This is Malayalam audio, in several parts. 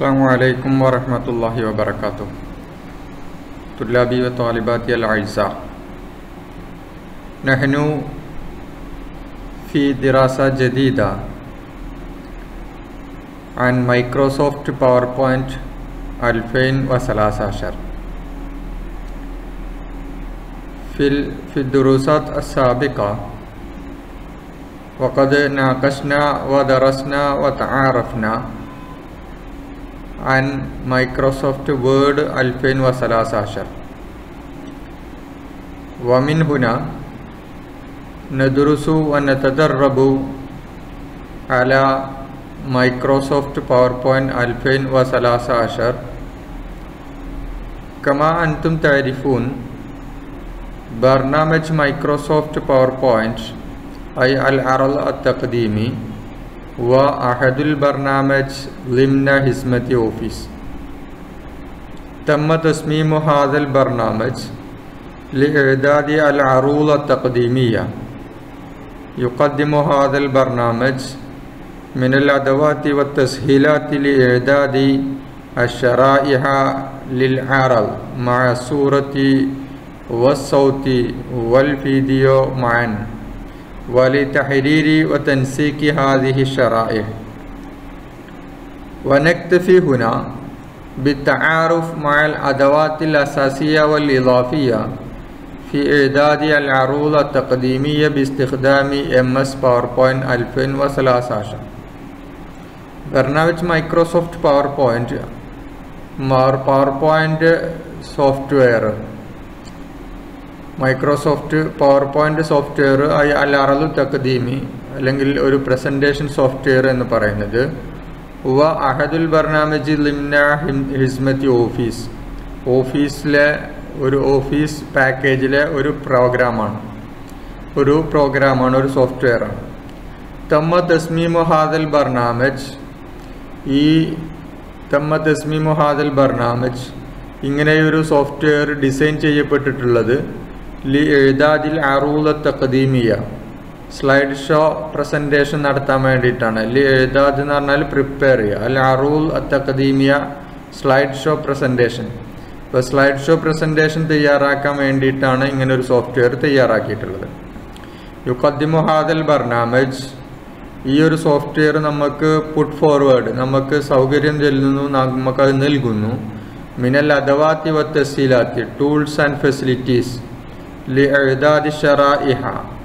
السلام عليكم ورحمة الله وبركاته طلابي وطالباتي الأعزاء نحن في دراسة جديدة عن مايكروسوفت باوربوينت 2013 في ال- في الدروسات السابقة وقد ناقشنا ودرسنا وتعارفنا عن مايكروسوفت وورد 2013 ومن هنا ندرس ونتدرب على مايكروسوفت باوربوينت 2013 كما أنتم تعرفون برنامج مايكروسوفت باوربوينت أي العرض التقديمي وأحد البرنامج ضمن حزمة أوفيس تم تصميم هذا البرنامج لإعداد العروض التقديمية يقدم هذا البرنامج من الأدوات والتسهيلات لإعداد الشرائح للعرض مع الصورة والصوت والفيديو معا ولتحرير وتنسيق هذه الشرائح ونكتفي هنا بالتعارف مع الأدوات الأساسية والإضافية في إعداد العروض التقديمية باستخدام MS PowerPoint 2013 برنامج مايكروسوفت باوربوينറ്റ് PowerPoint software Microsoft power point software അൽ അറലു തക്കദീമി അല്ലെങ്കിൽ ഒരു പ്രസൻറ്റേഷൻ സോഫ്റ്റ്വെയർ എന്ന് പറയുന്നത് വ അഹദുൽ ബർനാമജി ലിംന ഹിസ്മത്തി ഓഫീസ് ഓഫീസിലെ ഒരു ഓഫീസ് പാക്കേജിലെ ഒരു പ്രോഗ്രാമാണ് ഒരു പ്രോഗ്രാമാണ് ഒരു സോഫ്റ്റ്വെയറാണ് തമ്മ തസ്മീമു ഹാദൽ ബർനാമജ് ഈ തമ്മ തസ്മീമു ഹാദൽ ബർനാമജ് ഇങ്ങനെയൊരു സോഫ്റ്റ്വെയർ ഡിസൈൻ ചെയ്യപ്പെട്ടിട്ടുള്ളത് ലി എഴുതാദിൽ അറൂല തക്കദീമിയ സ്ലൈഡ് ഷോ പ്രസൻറ്റേഷൻ നടത്താൻ വേണ്ടിയിട്ടാണ് ലി എഴുതാദ് എന്ന് പറഞ്ഞാൽ പ്രിപ്പയർ ചെയ്യുക അല്ല അറൂൽ തക്കദീമിയ സ്ലൈഡ് ഷോ പ്രസൻറ്റേഷൻ ഇപ്പോൾ സ്ലൈഡ് ഷോ പ്രസൻറ്റേഷൻ തയ്യാറാക്കാൻ വേണ്ടിയിട്ടാണ് ഇങ്ങനെ ഒരു സോഫ്റ്റ്വെയർ തയ്യാറാക്കിയിട്ടുള്ളത് യുക്കദ്ദിമു ഹാദൽ ബർനാമജ് ഈ ഒരു സോഫ്റ്റ്വെയർ നമുക്ക് പുട്ട് ഫോർവേഡ് നമുക്ക് സൗകര്യം ചെല്ലുന്നു നമുക്കത് നൽകുന്നു മിനൽ അദവാത്തി വ തസീലാത്തി tools and facilities لإعداد الشرائح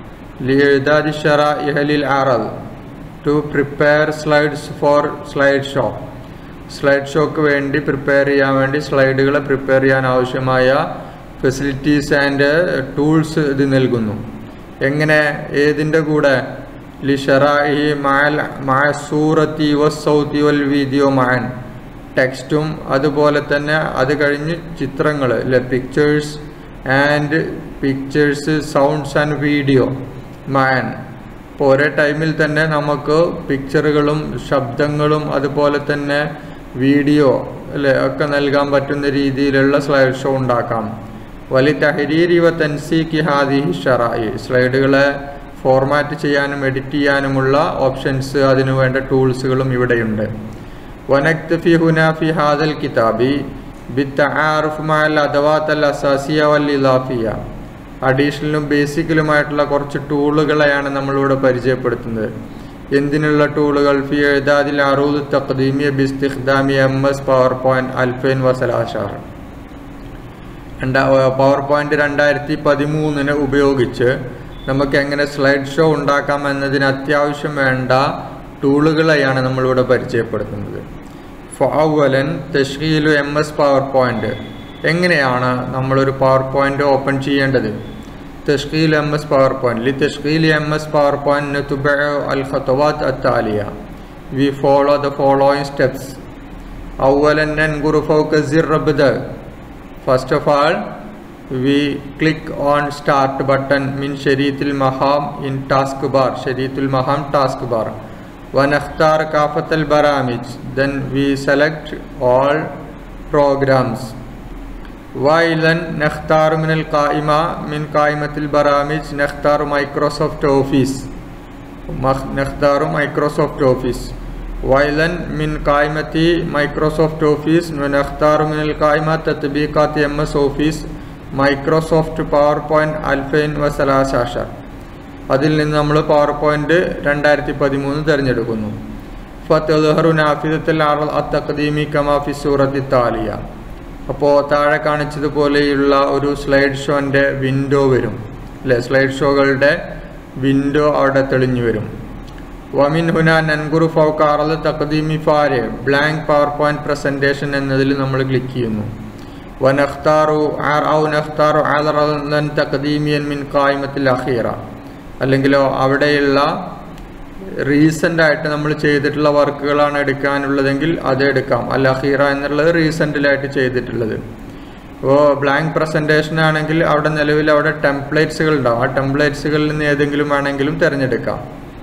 لإعداد الشرائح للعرض to prepare slides for slide show slide ഷോക്ക് വേണ്ടി പ്രിപ്പയർ ചെയ്യാൻ വേണ്ടി സ്ലൈഡുകൾ പ്രിപ്പയർ ചെയ്യാൻ ആവശ്യമായ ഫെസിലിറ്റീസ് ആൻഡ് ടൂൾസ് ഇത് നൽകുന്നു എങ്ങനെ ഏതിൻ്റെ കൂടെ ലിഷറായി മാൽ മായ സൂറത്തി വസൗത്തി വൽ വീഡിയോ മാൻ ടെക്സ്റ്റും അതുപോലെ തന്നെ അത് കഴിഞ്ഞ് ചിത്രങ്ങൾ അല്ലെ pictures and pictures sounds and video മാൻ ഇപ്പോൾ ഒരേ ടൈമിൽ തന്നെ നമുക്ക് പിക്ചറുകളും ശബ്ദങ്ങളും അതുപോലെ തന്നെ വീഡിയോ അല്ലേ ഒക്കെ നൽകാൻ പറ്റുന്ന രീതിയിലുള്ള സ്ലൈഡ് ഷോ ഉണ്ടാക്കാം വലി തഹരീരി വ തൻസീഖി ഹാദി ഷറായി സ്ലൈഡുകളെ ഫോർമാറ്റ് ചെയ്യാനും എഡിറ്റ് ചെയ്യാനുമുള്ള ഓപ്ഷൻസ് അതിനു വേണ്ട ടൂൾസുകളും ഇവിടെയുണ്ട് വനക്ത് ഹുന ഫി ഹാദൽ കിതാബി ബിത്തആറുഫ് മഅൽ അദവാത്ത് അൽ അസാസിയ വൽ ഇലാഫിയ അഡീഷണലും ബേസിക്കലുമായിട്ടുള്ള കുറച്ച് ടൂളുകളെയാണ് നമ്മളിവിടെ പരിചയപ്പെടുത്തുന്നത് എന്തിനുള്ള ടൂളുകൾ ഫി എഴുതാദിൽ അറൂദ് തഖദീമിയ ബിസ്തിഖ്ദാമി എം എസ് പവർ പോയിന്റ് അൽഫൈൻ വസലാഷാർ രണ്ടാ പവർ പോയിന്റ് രണ്ടായിരത്തി പതിമൂന്നിന് ഉപയോഗിച്ച് നമുക്ക് എങ്ങനെ സ്ലൈഡ് ഷോ ഉണ്ടാക്കാം എന്നതിന് അത്യാവശ്യം വേണ്ട ടൂളുകളെയാണ് നമ്മളിവിടെ പരിചയപ്പെടുത്തുന്നത് ഫവലൻ തഷ്കീലു എം എസ് പവർ പോയിന്റ് എങ്ങനെയാണ് നമ്മളൊരു പവർ പോയിന്റ് ഓപ്പൺ ചെയ്യേണ്ടത് تشغيل ام اس PowerPoint لتشغيل ام اس PowerPoint نتبع الخطوات التالية we follow the following steps أولا ننقر فوق زر بدء first of all we click on start button من شريط المهام in task bar شريط المهام task bar ونختار كافة البرامج then we select all programs وأيضا نختار من القائمة من قائمة البرامج نختار مايكروسوفت أوفيس نختار مايكروسوفت أوفيس വൈലൻ മിൻ കായ്മത്തി മൈക്രോസോഫ്റ്റ് ഓഫീസ് നുനഖ്താറു മിനൽ കായ്മ തത്ബീഖാത്ത് M S office Microsoft power point അൽഫൈൻ വസലാശാഷർ അതിൽ നിന്ന് നമ്മൾ പവർ പോയിന്റ് രണ്ടായിരത്തി പതിമൂന്ന് തിരഞ്ഞെടുക്കുന്നു ഫത്തഹറു നാഫിദത്തിൽ അത്തഖദീമി കമാഫി സൂറത്തി താലിയ അപ്പോൾ താഴെ കാണിച്ചതുപോലെയുള്ള ഒരു സ്ലൈഡ് ഷോൻ്റെ വിൻഡോ വരും അല്ലേ സ്ലൈഡ് ഷോകളുടെ വിൻഡോ അവിടെ തെളിഞ്ഞു വരും വമിൻ ഹുന നൻഗുറു ഫൗക്കാറൽ തഖദീമി ഫാരെ ബ്ലാങ്ക് പവർ പോയിന്റ് പ്രസൻറ്റേഷൻ എന്നതിൽ നമ്മൾ ക്ലിക്ക് ചെയ്യുന്നു വനഖ്താറു ഔ നഖ്താറു ആലറൻ തഖദീമിയൻ മിൻ കായ്മത്തിൽ അഖീറ അല്ലെങ്കിലോ അവിടെയുള്ള റീസെൻ്റ് ആയിട്ട് നമ്മൾ ചെയ്തിട്ടുള്ള വർക്കുകളാണ് എടുക്കാനുള്ളതെങ്കിൽ അത് എടുക്കാം അൽ അഖീറ എന്നുള്ളത് റീസെൻറ്റിലായിട്ട് ചെയ്തിട്ടുള്ളത് ഇപ്പോൾ ബ്ലാങ്ക് പ്രസൻറ്റേഷൻ ആണെങ്കിൽ അവിടെ നിലവിൽ അവിടെ ടെംപ്ലേറ്റ്സുകൾ ഉണ്ടാവും ആ ടെംപ്ലേറ്റ്സുകളിൽ നിന്ന് ഏതെങ്കിലും വേണമെങ്കിലും തിരഞ്ഞെടുക്കാം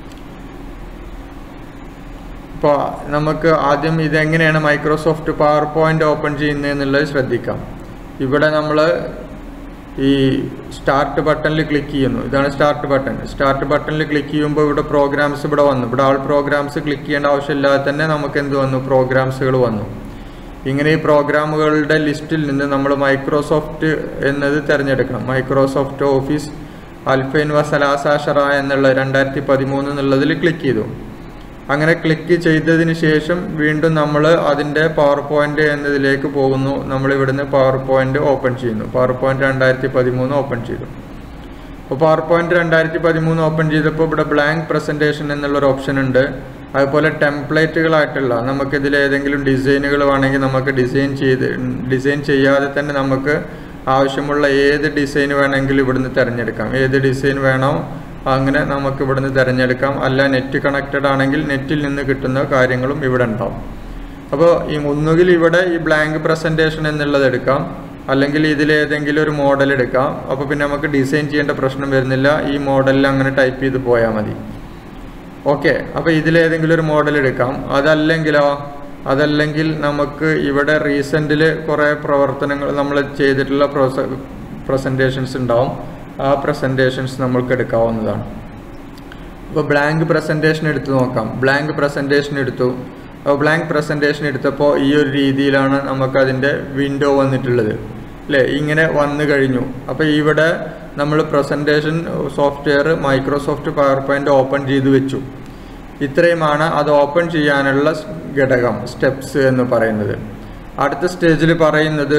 ഇപ്പോൾ നമുക്ക് ആദ്യം ഇതെങ്ങനെയാണ് മൈക്രോസോഫ്റ്റ് പവർ പോയിന്റ് ഓപ്പൺ ചെയ്യുന്നത് എന്നുള്ളത് ശ്രദ്ധിക്കാം ഇവിടെ നമ്മൾ ഈ സ്റ്റാർട്ട് ബട്ടണിൽ ക്ലിക്ക് ചെയ്യുന്നു ഇതാണ് സ്റ്റാർട്ട് ബട്ടൺ സ്റ്റാർട്ട് ബട്ടണിൽ ക്ലിക്ക് ചെയ്യുമ്പോൾ ഇവിടെ പ്രോഗ്രാംസ് ഇവിടെ വന്നു ഇവിടെ ആൾ പ്രോഗ്രാംസ് ക്ലിക്ക് ചെയ്യേണ്ട ആവശ്യമില്ലാതെ തന്നെ നമുക്ക് എന്ത് വന്നു പ്രോഗ്രാംസുകൾ വന്നു ഇങ്ങനെ ഈ പ്രോഗ്രാമുകളുടെ ലിസ്റ്റിൽ നിന്ന് നമ്മൾ മൈക്രോസോഫ്റ്റ് എന്നത് തിരഞ്ഞെടുക്കണം മൈക്രോസോഫ്റ്റ് ഓഫീസ് അൽഫൈൻ വസലാസാഷറ എന്നുള്ള രണ്ടായിരത്തി പതിമൂന്ന് എന്നുള്ളതിൽ ക്ലിക്ക് ചെയ്തു അങ്ങനെ ക്ലിക്ക് ചെയ്തതിന് ശേഷം വീണ്ടും നമ്മൾ അതിൻ്റെ പവർ പോയിന്റ് എന്നതിലേക്ക് പോകുന്നു നമ്മൾ ഇവിടുന്ന് പവർ പോയിന്റ് ഓപ്പൺ ചെയ്യുന്നു പവർ പോയിന്റ് രണ്ടായിരത്തി പതിമൂന്ന് ഓപ്പൺ ചെയ്തു അപ്പോൾ പവർ പോയിന്റ് രണ്ടായിരത്തി പതിമൂന്ന് ഓപ്പൺ ചെയ്തപ്പോൾ ഇവിടെ ബ്ലാങ്ക് പ്രസൻറ്റേഷൻ എന്നുള്ളൊരു ഓപ്ഷൻ ഉണ്ട് അതുപോലെ ടെംപ്ലേറ്റുകളായിട്ടുള്ള നമുക്കിതിൽ ഏതെങ്കിലും ഡിസൈനുകൾ വേണമെങ്കിൽ നമുക്ക് ഡിസൈൻ ചെയ്ത് ഡിസൈൻ ചെയ്യാതെ തന്നെ നമുക്ക് ആവശ്യമുള്ള ഏത് ഡിസൈൻ വേണമെങ്കിലും ഇവിടുന്ന് തിരഞ്ഞെടുക്കാം ഏത് ഡിസൈൻ വേണോ അങ്ങനെ നമുക്ക് ഇവിടുന്ന് തിരഞ്ഞെടുക്കാം അല്ല നെറ്റ് കണക്റ്റഡ് ആണെങ്കിൽ നെറ്റിൽ നിന്ന് കിട്ടുന്ന കാര്യങ്ങളും ഇവിടെ ഉണ്ടാവും അപ്പോൾ ഈ ഒന്നുകിൽ ഇവിടെ ഈ ബ്ലാങ്ക് പ്രസൻറ്റേഷൻ എന്നുള്ളത് എടുക്കാം അല്ലെങ്കിൽ ഇതിലേതെങ്കിലും ഒരു മോഡൽ എടുക്കാം അപ്പോൾ പിന്നെ നമുക്ക് ഡിസൈൻ ചെയ്യേണ്ട പ്രശ്നം വരുന്നില്ല ഈ മോഡലിൽ അങ്ങനെ ടൈപ്പ് ചെയ്ത് പോയാൽ മതി ഓക്കെ അപ്പോൾ ഇതിലേതെങ്കിലും ഒരു മോഡൽ എടുക്കാം അതല്ലെങ്കിലോ അതല്ലെങ്കിൽ നമുക്ക് ഇവിടെ റീസെൻറ്റിൽ കുറേ പ്രവർത്തനങ്ങൾ നമ്മൾ ചെയ്തിട്ടുള്ള പ്രൊസ പ്രസൻറ്റേഷൻസ് ഉണ്ടാവും ആ പ്രസൻറ്റേഷൻസ് നമ്മൾക്ക് എടുക്കാവുന്നതാണ് അപ്പോൾ ബ്ലാങ്ക് പ്രസൻറ്റേഷൻ എടുത്ത് നോക്കാം ബ്ലാങ്ക് പ്രസൻറ്റേഷൻ എടുത്തു അപ്പോൾ ബ്ലാങ്ക് പ്രസൻറ്റേഷൻ എടുത്തപ്പോൾ ഈ ഒരു രീതിയിലാണ് നമുക്കതിൻ്റെ വിൻഡോ വന്നിട്ടുള്ളത് അല്ലേ ഇങ്ങനെ വന്നു കഴിഞ്ഞു അപ്പോൾ ഇവിടെ നമ്മൾ presentation software Microsoft power point open ചെയ്ത് വെച്ചു ഇത്രയുമാണ് അത് ഓപ്പൺ ചെയ്യാനുള്ള ഘടകം സ്റ്റെപ്സ് എന്ന് പറയുന്നത് അടുത്ത സ്റ്റേജിൽ പറയുന്നത്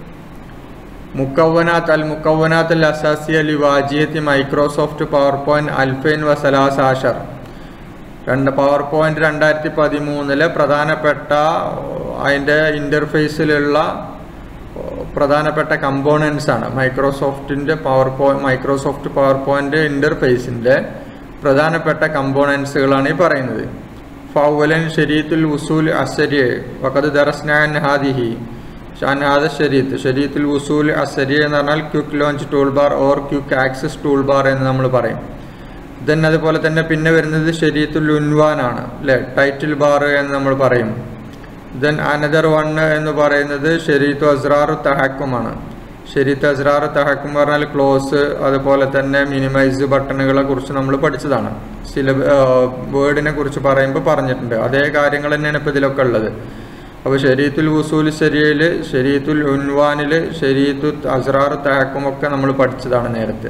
മുക്കവനാത്ത് അൽ മുക്കവനാത്ത് അൽ അസാസിയ ലി വാജിയത്തി മൈക്രോസോഫ്റ്റ് പവർ പോയിന്റ് അൽഫൈൻ വസലാസ് ആഷർ രണ്ട് പവർ പോയിന്റ് രണ്ടായിരത്തി പതിമൂന്നിലെ പ്രധാനപ്പെട്ട അതിൻ്റെ ഇൻ്റർഫേസിലുള്ള പ്രധാനപ്പെട്ട കമ്പോണൻസ് ആണ് മൈക്രോസോഫ്റ്റിൻ്റെ power point Microsoft power point ഇൻ്റർഫേസിൻ്റെ പ്രധാനപ്പെട്ട കമ്പോണൻസുകളാണ് ഈ പറയുന്നത് ഫൗവലൻ ഷരീത്തുൽ ഉസൂൽ അസരി വഖദ് ദറസ്നാൻ ഹാദിഹി ഷാൻഹാദ ഷരീത്ത് ഷരീത്തുൽ ഉസൂൽ അസരി എന്ന് പറഞ്ഞാൽ quick launch tool bar or quick access tool bar എന്ന് നമ്മൾ പറയും ദെൻ അതുപോലെ തന്നെ പിന്നെ വരുന്നത് ഷരീത്തുൽ ഉൻവാൻ ആണ് അല്ലേ ടൈറ്റിൽ ബാർ എന്ന് നമ്മൾ പറയും ദെൻ അനദർ വൺ എന്ന് പറയുന്നത് ഷെരീത്തു അസ്രാർ തഹക്കുമാണ് ഷെരീത്ത് അസ്രാർ തഹക്കും പറഞ്ഞാൽ ക്ലോസ് അതുപോലെ തന്നെ മിനിമൈസ് ബട്ടണുകളെ കുറിച്ച് നമ്മൾ പഠിച്ചതാണ് സിലബ വേർഡിനെ കുറിച്ച് പറയുമ്പോൾ പറഞ്ഞിട്ടുണ്ട് അതേ കാര്യങ്ങൾ തന്നെയാണ് ഇപ്പോൾ ഇതിലൊക്കെ ഉള്ളത് അപ്പോൾ ഷരീത്തുൽ വസൂൽ ശരിയയിൽ ഷരീത്തുൽ ഉൻവാനിൽ ഷരീത്തു അസ്രാർ തഹക്കും ഒക്കെ നമ്മൾ പഠിച്ചതാണ് നേരത്തെ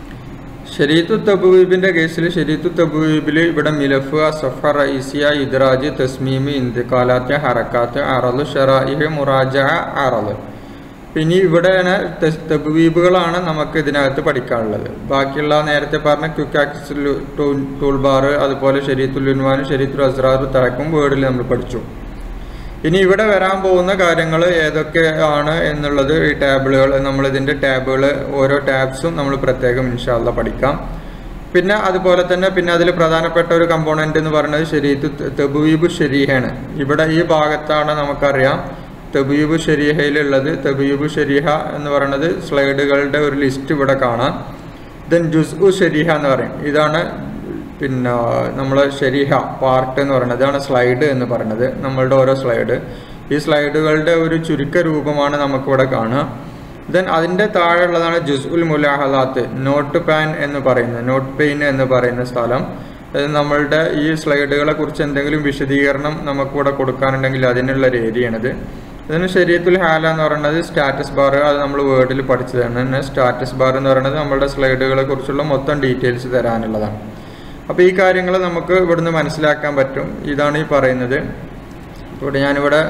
ഷരീത്തു തബുവീബിൻ്റെ കേസിൽ ഷരീത്തു തബുവീബിൽ ഇവിടെ മിലഫ് അസഫ റൈസിയ ഇദ്രാജ് തസ്മീമ് ഇന്തിക്കാലാത്ത് ഹറക്കാത്ത് അറല് ഷറായിഹ് മുറാജ അറല് പിന്നെ ഇവിടെയാണ് തബുവീബുകളാണ് നമുക്ക് ഇതിനകത്ത് പഠിക്കാനുള്ളത് ബാക്കിയുള്ള നേരത്തെ പറഞ്ഞ ക്വിക്ക് ആക്സസ് ടൂൾ ബാർ അതുപോലെ ഷരീത്തുൽ ഉൻവാനും ഷരീത്തുൽ അസ്രാർ തറക്കും വേർഡിൽ നമ്മൾ പഠിച്ചു ഇനി ഇവിടെ വരാൻ പോകുന്ന കാര്യങ്ങൾ ഏതൊക്കെ ആണ് എന്നുള്ളത് ഈ ടാബിളുകൾ നമ്മൾ ഇതിൻ്റെ ടാബുകൾ ഓരോ ടാബ്സും നമ്മൾ പ്രത്യേകം ഇൻഷാല്ല പഠിക്കാം പിന്നെ അതുപോലെ തന്നെ പിന്നെ അതിൽ പ്രധാനപ്പെട്ട ഒരു കമ്പോണൻ്റ് എന്ന് പറയുന്നത് ശരീത്ത് തെബുവീബ് ഷെരീഹയാണ് ഇവിടെ ഈ ഭാഗത്താണ് നമുക്കറിയാം തെബീബ് ഷെരീഹയിലുള്ളത് തെബീബ് ഷെരീഹ എന്ന് പറയുന്നത് സ്ലൈഡുകളുടെ ഒരു ലിസ്റ്റ് ഇവിടെ കാണാം ദെൻ ജുസ് ഉ ഷെരീഹ എന്ന് പറയും ഇതാണ് പിന്നെ നമ്മൾ ഷെരീഹ പാർട്ട് എന്ന് പറയുന്നത് ഇതാണ് സ്ലൈഡ് എന്ന് പറയുന്നത് നമ്മളുടെ ഓരോ സ്ലൈഡ് ഈ സ്ലൈഡുകളുടെ ഒരു ചുരുക്ക രൂപമാണ് നമുക്കിവിടെ കാണുക ദെൻ അതിൻ്റെ താഴെയുള്ളതാണ് ജുസ് ഉൽ മുലാഹലാത്ത് നോട്ട് പാൻ എന്ന് പറയുന്നത് നോട്ട് പെയിൻ എന്ന് പറയുന്ന സ്ഥലം അതായത് നമ്മളുടെ ഈ സ്ലൈഡുകളെ കുറിച്ച് എന്തെങ്കിലും വിശദീകരണം നമുക്കിവിടെ കൊടുക്കാനുണ്ടെങ്കിൽ അതിനുള്ള ഒരു ഏരിയയാണിത് ഇതിന് ശരീരത്തിൽ ഹാല എന്ന് പറയുന്നത് സ്റ്റാറ്റസ് ബാർ അത് നമ്മൾ വേർഡിൽ പഠിച്ചതാണ് തന്നെ സ്റ്റാറ്റസ് ബാർ എന്ന് പറയുന്നത് നമ്മളുടെ സ്ലൈഡുകളെ കുറിച്ചുള്ള മൊത്തം ഡീറ്റെയിൽസ് തരാനുള്ളതാണ് അപ്പോൾ ഈ കാര്യങ്ങൾ നമുക്ക് ഇവിടുന്ന് മനസ്സിലാക്കാൻ പറ്റും ഇതാണ് ഈ പറയുന്നത് ഇവിടെ ഞാനിവിടെ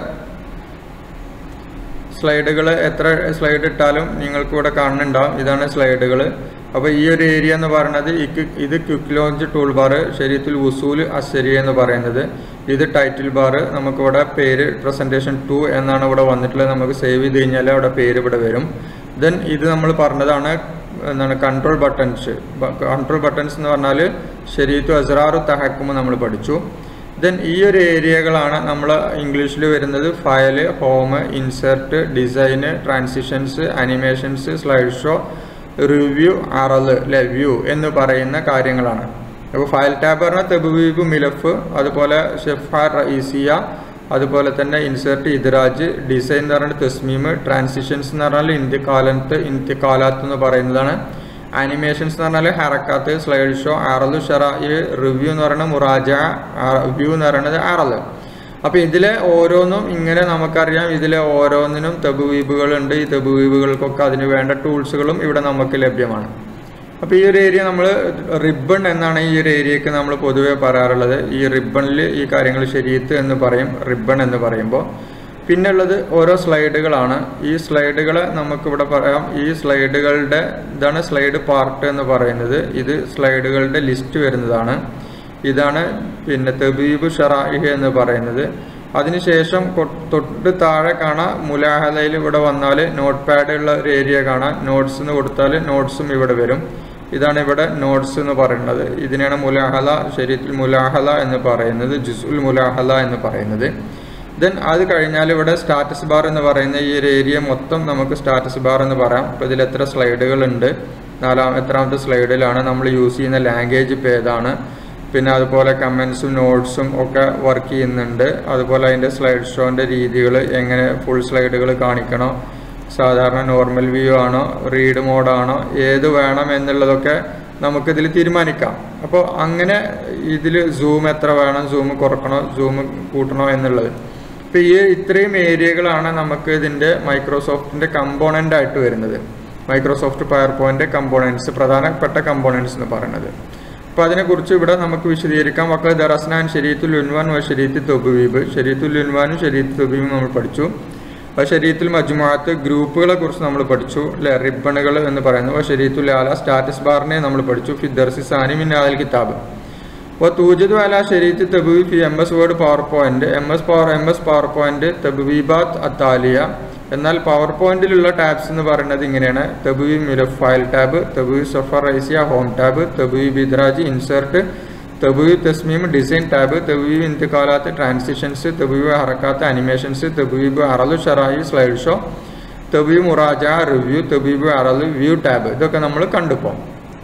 സ്ലൈഡുകൾ എത്ര സ്ലൈഡ് ഇട്ടാലും നിങ്ങൾക്ക് ഇവിടെ കാണുന്നുണ്ടാവും ഇതാണ് സ്ലൈഡുകൾ അപ്പോൾ ഈ ഒരു ഏരിയ എന്ന് പറയുന്നത് ഇത് ക്വിക്ക് ലോഞ്ച് ടൂൾ ബാർ ശരീരത്തിൽ ഉസൂൽ അശരി എന്ന് പറയുന്നത് ഇത് ടൈറ്റിൽ ബാർ നമുക്കിവിടെ പേര് പ്രസൻറ്റേഷൻ ടു എന്നാണ് ഇവിടെ വന്നിട്ടുള്ളത് നമുക്ക് സേവ് ചെയ്ത് കഴിഞ്ഞാൽ അവിടെ പേര് ഇവിടെ വരും ദെൻ ഇത് നമ്മൾ പറഞ്ഞതാണ് എന്താണ് കൺട്രോൾ ബട്ടൺസ് കൺട്രോൾ ബട്ടൺസ് എന്ന് പറഞ്ഞാൽ ശരീരത്തു അസറാറു തഹക്കുമ്പോൾ നമ്മൾ പഠിച്ചു ദെൻ ഈ ഒരു ഏരിയകളാണ് നമ്മൾ ഇംഗ്ലീഷിൽ വരുന്നത് file home insert design transitions animations slide show review അറല് അല്ലെ വ്യൂ എന്ന് പറയുന്ന കാര്യങ്ങളാണ് അപ്പോൾ ഫയൽ ടാബ് പറഞ്ഞാൽ തെബുവീബ് മിലഫ് അതുപോലെ ഷെഫാർ റഈസിയ അതുപോലെ തന്നെ ഇൻസെർട്ട് ഇദ്രാജ് ഡിസൈൻ എന്ന് പറഞ്ഞാൽ തെസ്മീം ട്രാൻസിഷൻസ് എന്ന് പറഞ്ഞാൽ ഇന്ത്യക്കാലത്ത് ഇന്ത്യക്കാലത്ത് എന്ന് പറയുന്നതാണ് ആനിമേഷൻസ് എന്ന് പറഞ്ഞാൽ ഹറക്കാത്ത് സ്ലൈഡ് ഷോ ആറല് ഷറായി റിവ്യൂ എന്ന് പറയുന്നത് മുറാജ വ്യൂ എന്ന് പറയുന്നത് ആറല് അപ്പോൾ ഇതിലെ ഓരോന്നും ഇങ്ങനെ നമുക്കറിയാം ഇതിലെ ഓരോന്നിനും തെബുവീബുകളുണ്ട് ഈ തെബുവീബുകൾക്കൊക്കെ അതിന് വേണ്ട ടൂൾസുകളും ഇവിടെ നമുക്ക് ലഭ്യമാണ് അപ്പോൾ ഈ ഒരു ഏരിയ നമ്മൾ റിബൺ എന്നാണ് ഈ ഒരു ഏരിയക്ക് നമ്മൾ പൊതുവെ പറയാറുള്ളത് ഈ റിബണിൽ ഈ കാര്യങ്ങൾ ശരീരത്ത് എന്ന് പറയും റിബൺ എന്ന് പറയുമ്പോൾ പിന്നെ ഉള്ളത് ഓരോ സ്ലൈഡുകളാണ് ഈ സ്ലൈഡുകളെ നമുക്കിവിടെ പറയാം ഈ സ്ലൈഡുകളുടെ ഇതാണ് സ്ലൈഡ് പാർട്ട് എന്ന് പറയുന്നത് ഇത് സ്ലൈഡുകളുടെ ലിസ്റ്റ് വരുന്നതാണ് ഇതാണ് പിന്നെ തെബീബ് ഷറായിഹ് എന്ന് പറയുന്നത് അതിനുശേഷം തൊട്ട് താഴെ കാണാം മുലാഹലയിൽ ഇവിടെ വന്നാൽ നോട്ട് പാഡ് ഉള്ള ഒരു ഏരിയ കാണാം നോട്ട്സ് എന്ന് കൊടുത്താൽ നോട്ട്സും ഇവിടെ വരും ഇതാണ് ഇവിടെ നോട്ട്സ് എന്ന് പറയുന്നത് ഇതിനാണ് മുലാഹല ശരീരത്തിൽ മുലാഹല എന്ന് പറയുന്നത് ജുസുൽ മുലാഹല എന്ന് പറയുന്നത് ദെൻ അത് കഴിഞ്ഞാൽ ഇവിടെ സ്റ്റാറ്റസ് ബാർ എന്ന് പറയുന്ന ഈ ഒരു ഏരിയ മൊത്തം നമുക്ക് സ്റ്റാറ്റസ് ബാർ എന്ന് പറയാം അപ്പോൾ ഇതിൽ എത്ര സ്ലൈഡുകൾ ഉണ്ട് നാലാം എത്രാമത്തെ സ്ലൈഡിലാണ് നമ്മൾ യൂസ് ചെയ്യുന്ന ലാംഗ്വേജ് ഇപ്പോൾ ഏതാണ് പിന്നെ അതുപോലെ കമൻസും നോട്ട്സും ഒക്കെ വർക്ക് ചെയ്യുന്നുണ്ട് അതുപോലെ അതിൻ്റെ സ്ലൈഡ് ഷോൻ്റെ രീതികൾ എങ്ങനെ ഫുൾ സ്ലൈഡുകൾ കാണിക്കണോ സാധാരണ നോർമൽ വ്യൂ ആണോ റീഡ് മോഡാണോ ഏത് വേണം എന്നുള്ളതൊക്കെ നമുക്കിതിൽ തീരുമാനിക്കാം അപ്പോൾ അങ്ങനെ ഇതിൽ സൂം എത്ര വേണം സൂം കുറക്കണോ സൂം കൂട്ടണോ എന്നുള്ളത് ഇപ്പോൾ ഈ ഇത്രയും ഏരിയകളാണ് നമുക്ക് ഇതിൻ്റെ മൈക്രോസോഫ്റ്റിൻ്റെ കമ്പോണൻ്റ് ആയിട്ട് വരുന്നത് മൈക്രോസോഫ്റ്റ് പവർ പോയിൻ്റ് കമ്പോണൻസ് പ്രധാനപ്പെട്ട കമ്പോണൻസ് എന്ന് പറയുന്നത് അപ്പോൾ അതിനെക്കുറിച്ച് ഇവിടെ നമുക്ക് വിശദീകരിക്കാം വക്ക ദറസ്നാൻ ശരീത്തുൽ ഉൻവാൻ വ ശരീത്ത് തൊബുവീബ് ശരീത്തുൽ ഉൻവാനും ശരീത്ത് തൊബീബും നമ്മൾ പഠിച്ചു അപ്പോൾ ശരീരത്തിൽ മജുമാത്ത് ഗ്രൂപ്പുകളെ കുറിച്ച് നമ്മൾ പഠിച്ചു അല്ലെ റിബണുകൾ എന്ന് പറയുന്നു അപ്പോൾ ശരീരത്തുൽ ആല സ്റ്റാറ്റസ് ബാറിനെ നമ്മൾ പഠിച്ചു ഫിദർസി സാനി മിൻ ആൽ കിതാബ് അപ്പോൾ തൂജദ് വാല ശരീരത്തിൽ തെബുവി ഫി M S word power point M S power M S power point തെബുവീബാത്ത് അത്താലിയ എന്നാൽ പവർ പോയിന്റിലുള്ള ടാബ്സ് എന്ന് പറയുന്നത് ഇങ്ങനെയാണ് തെബുവി മിലഫ് ഫയൽ ടാബ് തെബുവി സഫർ റൈസിയ ഹോം ടാബ് തെബുവി ബിദ്രാജ് ഇൻസേർട്ട് തെബുവി തസ്മീം ഡിസൈൻ ടാബ് തെബുവി ഇന്ത്യക്കാലാത്ത് ട്രാൻസിഷൻസ് തെബുവി ഹറക്കാത്ത് അനിമേഷൻസ് തെബുവീബ് അറലു ഷറായി സ്ലൈഡ് ഷോ തെബുവി മുറാജ റിവ്യൂ തെബുവി അറലു വ്യൂ ടാബ് ഇതൊക്കെ നമ്മൾ കണ്ടുപോകും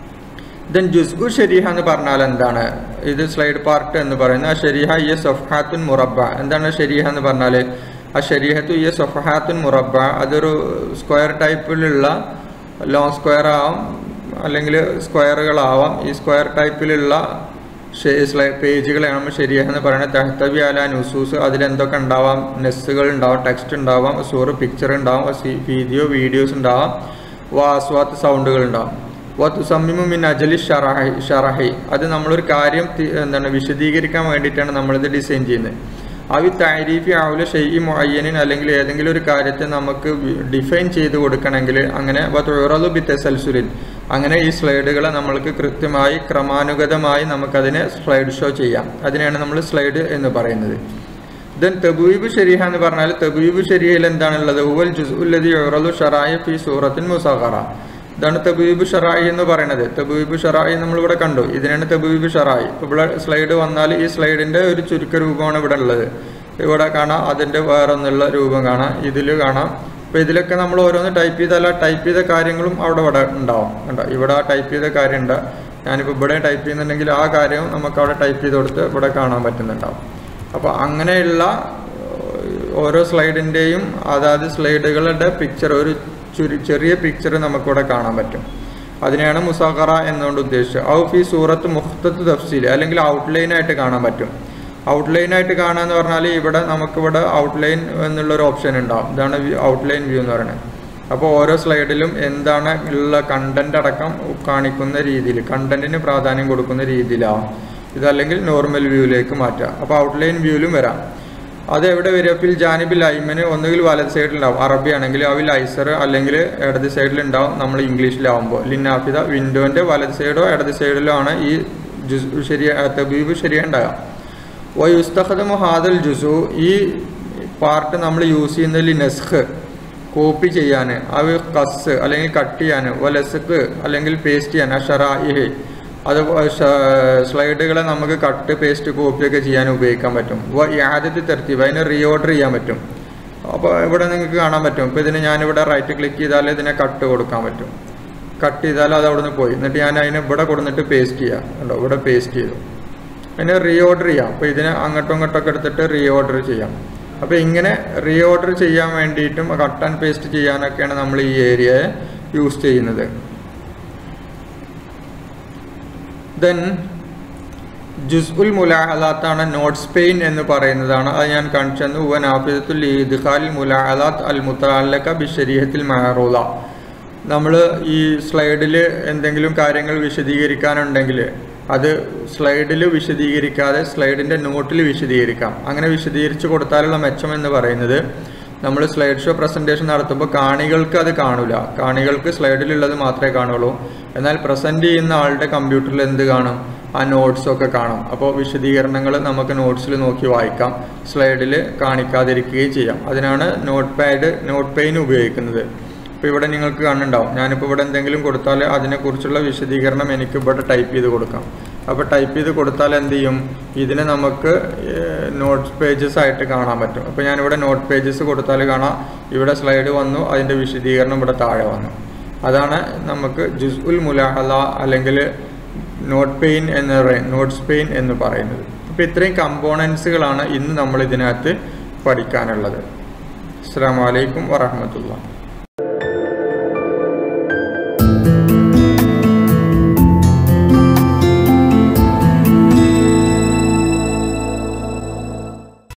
ദെൻ ജുസ്ഉ ഷെരീഹ എന്ന് പറഞ്ഞാൽ എന്താണ് ഇത് സ്ലൈഡ് പാർട്ട് എന്ന് പറയുന്നത് ഷെരീഹ ഇയ സൊഫഹാത്തുൻ മുറബ എന്താണ് ഷെരീഹ എന്ന് പറഞ്ഞാൽ ആ ഷെരീഹത്തു ഇയ സൊഫഹാത്തുൻ മുറബ അതൊരു സ്ക്വയർ ടൈപ്പിലുള്ള ലോങ് സ്ക്വയർ ആവാം അല്ലെങ്കിൽ സ്ക്വയറുകളാവാം ഈ സ്ക്വയർ ടൈപ്പിലുള്ള പേജുകളാണ് നമ്മൾ ശരിയാ എന്ന് പറയുന്നത് തെഹത്തവി അല ന്യൂസൂസ് അതിലെന്തൊക്കെ ഉണ്ടാവാം നെസ്സുകൾ ഉണ്ടാവാം ടെക്സ്റ്റ് ഉണ്ടാവാം സൂറ് പിക്ചർ ഉണ്ടാവാം വീഡിയോ വീഡിയോസ് ഉണ്ടാവാം വാസ്വാത്ത് സൗണ്ടുകൾ ഉണ്ടാവും വത്തു സമ്മിമു മിൻ അജലി ഷറഹി ഷറഹി അത് നമ്മളൊരു കാര്യം എന്താണ് വിശദീകരിക്കാൻ വേണ്ടിയിട്ടാണ് നമ്മളിത് ഡിസൈൻ ചെയ്യുന്നത് അവി താരീഫി ആവുല ഷെയ്യി മൊയ്യനിൻ അല്ലെങ്കിൽ ഏതെങ്കിലും ഒരു കാര്യത്തെ നമുക്ക് ഡിഫൈൻ ചെയ്ത് കൊടുക്കണമെങ്കിൽ അങ്ങനെ വത്തുറലു ബി തെസൽസുലിൻ അങ്ങനെ ഈ സ്ലൈഡുകളെ നമ്മൾക്ക് കൃത്യമായി ക്രമാനുഗതമായി നമുക്കതിനെ സ്ലൈഡ് ഷോ ചെയ്യാം അതിനെയാണ് നമ്മൾ സ്ലൈഡ് എന്ന് പറയുന്നത് ദെൻ തബുവീബ് ഷെരീഹ എന്ന് പറഞ്ഞാൽ തബുവീബ് ഷെരീഹയിൽ എന്താണുള്ളത് ഉവൽ ജുസുല്ലതി ഉറലു ഷറായി ഫി സൂറത്തിൻ മുസാഖറ ഇതാണ് തബീബ് ഷറായി എന്ന് പറയുന്നത് തബീബ് ഷറായി നമ്മളിവിടെ കണ്ടു ഇതിനാണ് തബീബ് ഷറായി ഇവിടെ സ്ലൈഡ് വന്നാൽ ഈ സ്ലൈഡിന്റെ ഒരു ചുരുക്ക രൂപമാണ് ഇവിടെ ഉള്ളത് ഇവിടെ കാണാം അതിന്റെ വേറൊന്നുള്ള രൂപം കാണാം ഇതിൽ കാണാം അപ്പോൾ ഇതിലൊക്കെ നമ്മൾ ഓരോന്ന് ടൈപ്പ് ചെയ്താൽ ടൈപ്പ് ചെയ്ത കാര്യങ്ങളും അവിടെ ഇവിടെ ഉണ്ടാവും കണ്ടോ ഇവിടെ ആ ടൈപ്പ് ചെയ്ത കാര്യം ഉണ്ട് ഞാനിപ്പോൾ ഇവിടെ ടൈപ്പ് ചെയ്യുന്നുണ്ടെങ്കിൽ ആ കാര്യവും നമുക്ക് അവിടെ ടൈപ്പ് ചെയ്ത് കൊടുത്ത് ഇവിടെ കാണാൻ പറ്റുന്നുണ്ടാവും അപ്പോൾ അങ്ങനെയുള്ള ഓരോ സ്ലൈഡിൻ്റെയും അതാത് സ്ലൈഡുകളുടെ പിക്ചർ ഒരു ചുരു ചെറിയ പിക്ചർ നമുക്കിവിടെ കാണാൻ പറ്റും അതിനെയാണ് മുസാഖറ എന്നുകൊണ്ട് ഉദ്ദേശിച്ചത് ഔ ഫി സൂറത്ത് മുഖത്തത്ത് തഫ്സീൽ അല്ലെങ്കിൽ ഔട്ട്ലൈൻ ആയിട്ട് കാണാൻ പറ്റും ഔട്ട്ലൈൻ ആയിട്ട് കാണാന്ന് പറഞ്ഞാൽ ഇവിടെ നമുക്കിവിടെ ഔട്ട്ലൈൻ എന്നുള്ളൊരു ഓപ്ഷൻ ഉണ്ടാവും ഇതാണ് ഔട്ട്ലൈൻ വ്യൂ എന്ന് പറയുന്നത് അപ്പോൾ ഓരോ സ്ലൈഡിലും എന്താണ് ഉള്ള കണ്ടന്റ് അടക്കം കാണിക്കുന്ന രീതിയിൽ കണ്ടന്റിന് പ്രാധാന്യം കൊടുക്കുന്ന രീതിയിലാവും ഇതല്ലെങ്കിൽ നോർമൽ വ്യൂയിലേക്ക് മാറ്റുക അപ്പോൾ ഔട്ട്ലൈൻ വ്യൂവിലും വരാം അത് എവിടെ വരിക ഫിൽ ജാനിബിൽ ഐമന് ഒന്നുകിൽ വലത് സൈഡിലുണ്ടാവും അറബി ആണെങ്കിൽ അവിൽ ഐസർ അല്ലെങ്കിൽ ഇടത് സൈഡിലുണ്ടാവും നമ്മൾ ഇംഗ്ലീഷിലാവുമ്പോൾ ലിന്നാഫിദ വിൻഡോൻ്റെ വലത് സൈഡോ ഇടത് സൈഡിലോ ആണ് ഈ ജുസ് ശരിയ തബീബ് ശരിയുണ്ടാകുക വ യുസ്തഖദമു ഹാദൽ ജുസു ഈ പാർട്ട് നമ്മൾ യൂസ് ചെയ്യുന്നതിൽ നെസ്ഖ് കോപ്പി ചെയ്യാൻ അത് കസ് അല്ലെങ്കിൽ കട്ട് ചെയ്യാൻ വലസക്ക് അല്ലെങ്കിൽ പേസ്റ്റ് ചെയ്യാൻ അഷറായി അത് സ്ലൈഡുകളെ നമുക്ക് കട്ട് പേസ്റ്റ് കോപ്പിയൊക്കെ ചെയ്യാൻ ഉപയോഗിക്കാൻ പറ്റും ആദ്യത്തെ തെർത്തീവ് അതിനെ റീഓർഡർ ചെയ്യാൻ പറ്റും അപ്പോൾ ഇവിടെ നിങ്ങൾക്ക് കാണാൻ പറ്റും ഇപ്പോൾ ഇതിന് ഞാനിവിടെ റൈറ്റ് ക്ലിക്ക് ചെയ്താൽ ഇതിനെ കട്ട് കൊടുക്കാൻ പറ്റും കട്ട് ചെയ്താൽ അത് അവിടെ നിന്ന് പോയി എന്നിട്ട് ഞാൻ അതിനെ ഇവിടെ കൊടുത്തിട്ട് പേസ്റ്റ് ചെയ്യാം കണ്ടോ ഇവിടെ പേസ്റ്റ് ചെയ്തു അതിനെ റീഓർഡർ ചെയ്യാം അപ്പോൾ ഇതിനെ അങ്ങോട്ടും ഇങ്ങോട്ടൊക്കെ എടുത്തിട്ട് റീഓർഡർ ചെയ്യാം അപ്പോൾ ഇങ്ങനെ റീഓർഡർ ചെയ്യാൻ വേണ്ടിയിട്ടും കട്ട് ആൻഡ് പേസ്റ്റ് ചെയ്യാനൊക്കെയാണ് നമ്മൾ ഈ ഏരിയയെ യൂസ് ചെയ്യുന്നത് ദെൻ ജുസ്ഉൽ മുലാഹലാത്താണ് നോട്ട്സ് പെയിൻ എന്ന് പറയുന്നതാണ് അത് ഞാൻ കാണിച്ചു ഉവൻ ആഫിദത്തുൽ ഇദ്ഖാൽ മുലാഹലാത്ത് അൽ മുത്തലക്ക ബിഷരീഹത്തിൽ മഹറൂല നമ്മൾ ഈ സ്ലൈഡിൽ എന്തെങ്കിലും കാര്യങ്ങൾ വിശദീകരിക്കാനുണ്ടെങ്കിൽ അത് സ്ലൈഡിൽ വിശദീകരിക്കാതെ സ്ലൈഡിൻ്റെ നോട്ടിൽ വിശദീകരിക്കാം അങ്ങനെ വിശദീകരിച്ച് കൊടുത്താലുള്ള മെച്ചം എന്ന് പറയുന്നത് നമ്മൾ സ്ലൈഡ് ഷോ പ്രസൻറ്റേഷൻ നടത്തുമ്പോൾ കാണികൾക്ക് അത് കാണൂല കാണികൾക്ക് സ്ലൈഡിലുള്ളത് മാത്രമേ കാണുള്ളൂ എന്നാൽ പ്രസൻറ്റ് ചെയ്യുന്ന ആളുടെ കമ്പ്യൂട്ടറിൽ എന്ത് കാണും ആ നോട്ട്സൊക്കെ കാണും അപ്പോൾ വിശദീകരണങ്ങൾ നമുക്ക് നോട്ട്സിൽ നോക്കി വായിക്കാം സ്ലൈഡിൽ കാണിക്കാതിരിക്കുകയും ചെയ്യാം അതിനാണ് നോട്ട് പാഡ് നോട്ട് പെയിൻ ഉപയോഗിക്കുന്നത് ഇപ്പോൾ ഇവിടെ നിങ്ങൾക്ക് കാണുന്നുണ്ടാവും ഞാനിപ്പോൾ ഇവിടെ എന്തെങ്കിലും കൊടുത്താൽ അതിനെക്കുറിച്ചുള്ള വിശദീകരണം എനിക്ക് ഇവിടെ ടൈപ്പ് ചെയ്ത് കൊടുക്കാം അപ്പോൾ ടൈപ്പ് ചെയ്ത് കൊടുത്താൽ എന്ത് ചെയ്യും ഇതിനെ നമുക്ക് നോട്ട് പേജസ് ആയിട്ട് കാണാൻ പറ്റും അപ്പോൾ ഞാനിവിടെ നോട്ട് പേജസ് കൊടുത്താൽ കാണാം ഇവിടെ സ്ലൈഡ് വന്നു അതിൻ്റെ വിശദീകരണം ഇവിടെ താഴെ വന്നു അതാണ് നമുക്ക് ജുസ് ഉൽ മുലാഹല അല്ലെങ്കിൽ നോട്ട് പെയിൻ എന്ന് പറയും നോട്ട്സ് പെയിൻ എന്ന് പറയുന്നത് അപ്പോൾ ഇത്രയും കമ്പോണൻസുകളാണ് ഇന്ന് നമ്മൾ ഇതിനകത്ത് പഠിക്കാനുള്ളത് അസ്സാം വലൈക്കും വറഹമത്തുള്ള